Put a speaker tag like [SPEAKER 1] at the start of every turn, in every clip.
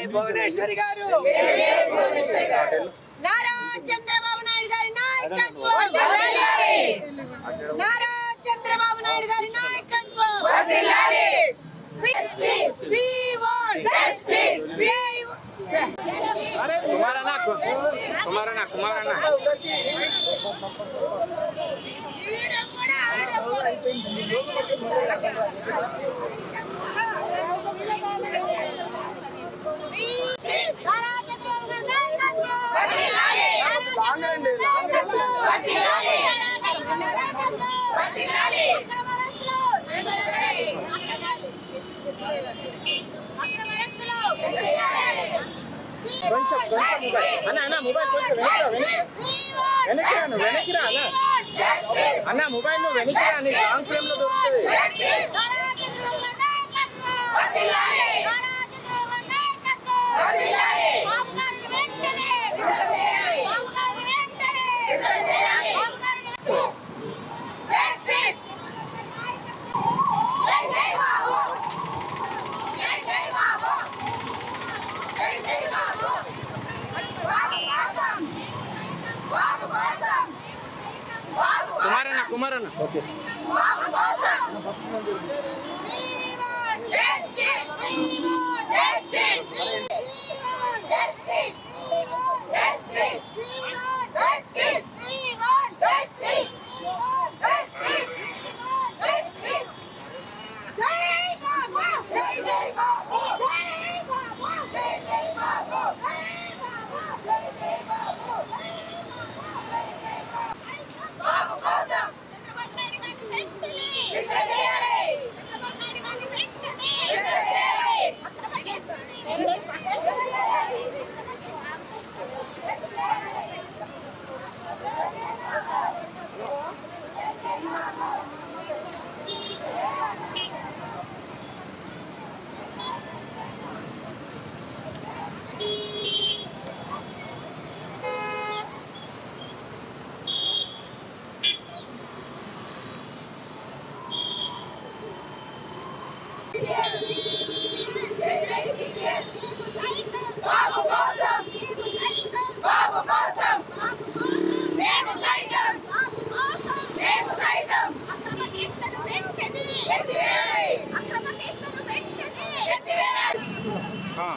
[SPEAKER 1] భువనేశ్వరి గారు నారా చంద్రబాబు నాయుడు గారి నాయకత్వం నారా చంద్రబాబు నాయుడు గారి నాయకత్వం We want justice. We
[SPEAKER 2] కుమారన్న కుమారన్న కుమారన్న
[SPEAKER 3] Nara Chandrababu గారి నాయకత్వం. నారా చంద్రబాబు గారి నాయకత్వం. నారా చంద్రబాబు గారి నాయకత్వం. అక్రమ అరెస్టులు. అక్రమ అరెస్టులు.
[SPEAKER 2] కొంచెం కొంచెం మొబైల్ అన్న అన్న మొబైల్ కొంచెం వెనక్కి రా నువ్వు. వెనక్కి రా నువ్వు, వెనక్కి రా అన్న అన్న మొబైల్ నువ్వు వెనక్కి రా నీ లాంగ్ ఫ్రేమ్ లో దొరుకుతుంది
[SPEAKER 3] నారా చంద్రబాబు గారి నాయకత్వం. నారా చంద్రబాబు గారి నాయకత్వం. బాబు గారిని వెంటనే బాబు గారిని వెంటనే బాబు గారిని జస్టిస్ జై జై బాబు జై జై బాబు జై జై బాబు బాబు కోసం బాబు కోసం బాబు
[SPEAKER 2] కుమారన్న కుమారన్న ఓకే
[SPEAKER 3] బాబు కోసం justice justice justice justice justice justice justice justice జై బాబు జై జై బాబు జై బాబు జై జై బాబు జై బాబు జై జై బాబు బాబు కోసం చంద్రబాబు నాయుడు గారిని వెంటనే విడుదల చేయాలి చంద్రబాబు నాయుడు గారిని వెంటనే విడుదల చేయాలి అక్రమ కేసుల్ని బాబు కోసం బాబు కోసం మేము సైతం మేము సైతం అక్రమ కేసులను వెంటనే ఎత్తివేయాలి అక్రమ కేసులను వెంటనే ఎత్తివేయాలి
[SPEAKER 2] ఆ.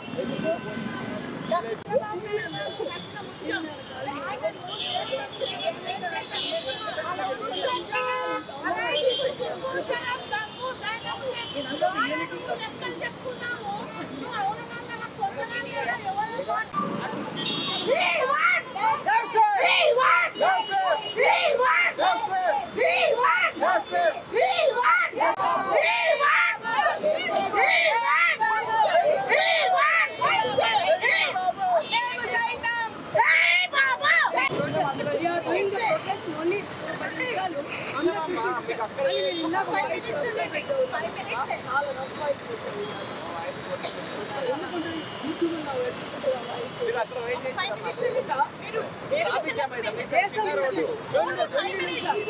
[SPEAKER 4] We are doing the protest only for పది నిమిషాలు అందరూ మళ్ళీ నేను ఇందాక five minutes లో పెట్టావు. చాలా rough voice పెట్టావు. ఎందుకుంటుంది? బుద్ధిగా ఉన్నావు, ఎందుకుంటుంది ఆ voice? ఇంకా మీరు చేస్తాం చూడండి. చూడండి, five నిమిషాలు.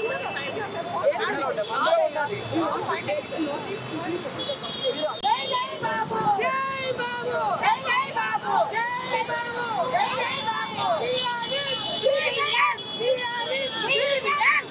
[SPEAKER 1] జై బాబు జై బాబు జై బాబు జై బాబు బిఆర్ఎస్ బిఆర్ఎస్ బిఆర్ఎస్ బిఆర్ఎస్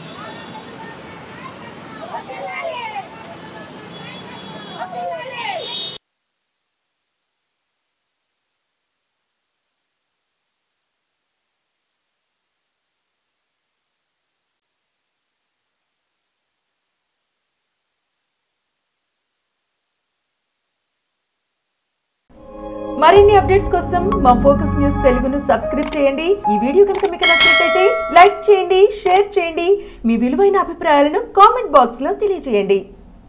[SPEAKER 5] మరిన్ని అప్డేట్స్ కోసం మా ఫోకస్ న్యూస్ తెలుగును సబ్స్క్రైబ్ చేయండి ఈ వీడియో కనుక మీకు నచ్చినట్లయితే లైక్ చేయండి షేర్ చేయండి మీ విలువైన అభిప్రాయాలను కామెంట్ బాక్స్లో తెలియజేయండి